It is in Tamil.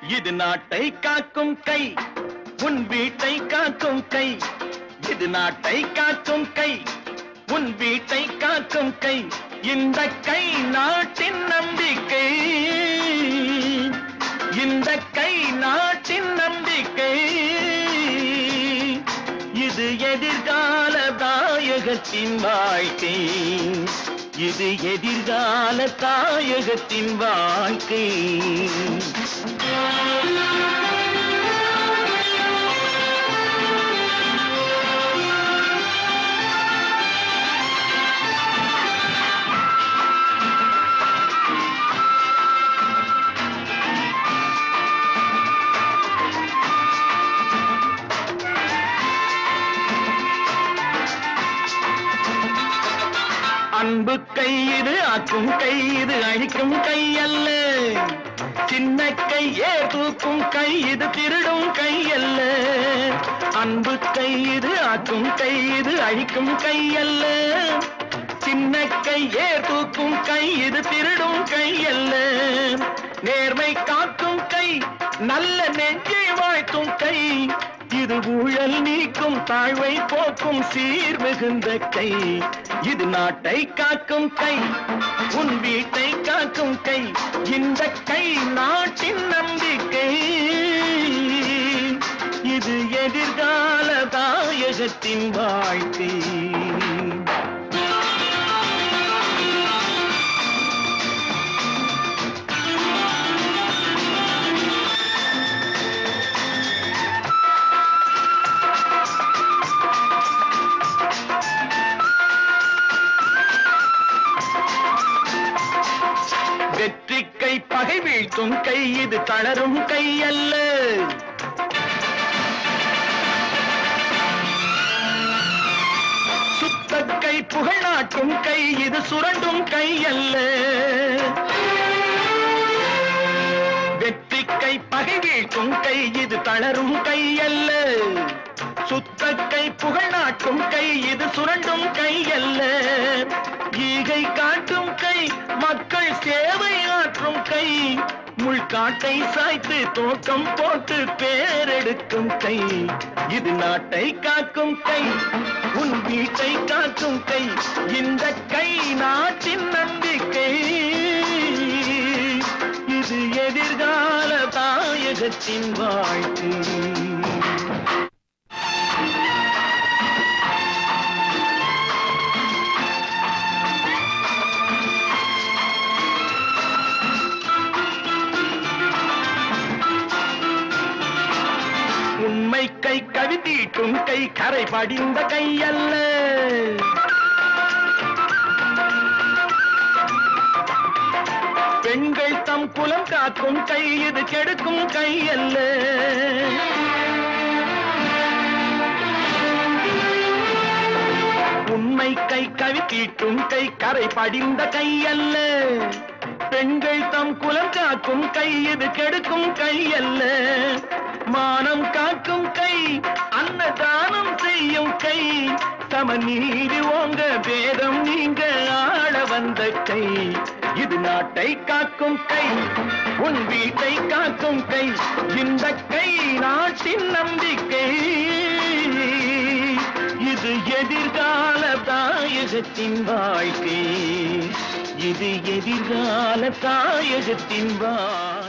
இது நாட்டை காக்கும் கை உன் வீட்டை காக்கும் கை இது நாட்டை காக்கும் கை உன் வீட்டை காக்கும் கை இந்த கை நாட்டின் நம்பிக்கை இந்த கை நாட்டின் நம்பிக்கை இது எதிர்கால தாயகத்தின் வாழ்க்கை இது எதிர்கால தாயகத்தின் வாழ்க்கை அன்பு கை இது ஆக்கும் கை இது அழிக்கும் கை அல்ல சின்ன கையே தூக்கும் கை இது திருடும் கை அல்ல அன்பு கை இது ஆக்கும் கை இது அழிக்கும் கை அல்ல சின்ன கையே தூக்கும் கை இது திருடும் கை அல்ல நேர்மை காக்கும் கை நல்ல நெஞ்சை வாழ்த்தும் கை இது ஊழல் நீக்கும் தாழ்வை போக்கும் சீர் மிகுந்த கை இது நாட்டை காக்கும் கை உன் வீட்டை காக்கும் கை இந்த கை நாட்டின் நம்பிக்கை இது எதிர்கால தாயகத்தின் வாழ்க்கை வெற்றி கை பகை வீழ்த்தும் கை இது தளரும் கை அல்ல சுத்த கை புகழ் நாட்டும் கை இது சுரண்டும் கை அல்ல வெற்றி கை பகை வீழ்த்தும் கை இது தளரும் கை அல்ல சுத்த கை புகழ் நாட்டும் கை இது சுரண்டும் கை அல்ல ஈகை காட்டும் கை மக்கள் சேவை ஆற்றும் கை முள்காட்டை சாய்த்து தோக்கம் போட்டு பேரெடுக்கும் கை இது நாட்டை காக்கும் கை உன் வீட்டை காக்கும் கை இந்த கை நாட்டின் நம்பிக்கை இது எதிர்கால தாயகத்தின் வாழ்க்கை உண்மை கை கவிதீட்டும் கை கரை படிந்த கை அல்ல பெண்கள் தம் குலம் காக்கும் கை இது கெடுக்கும் கை அல்ல உண்மை கை கவி தீட்டும் கை கரை படிந்த கை அல்ல பெண்கள் தம் குலம் காக்கும் கை இது கெடுக்கும் கை அல்ல மானம் காக்கும் கை அன்னதானம் செய்யும் கை சமநீதி ஓங்க பேதம் நீங்க ஆள வந்த கை இது நாட்டை காக்கும் கை உன் வீட்டை காக்கும் கை இந்த கை நாட்டின் நம்பிக்கை இது எதிர்கால தாயகத்தின் வாழ்க்கை இது எதிர்கால தாயகத்தின் வாழ்க்கை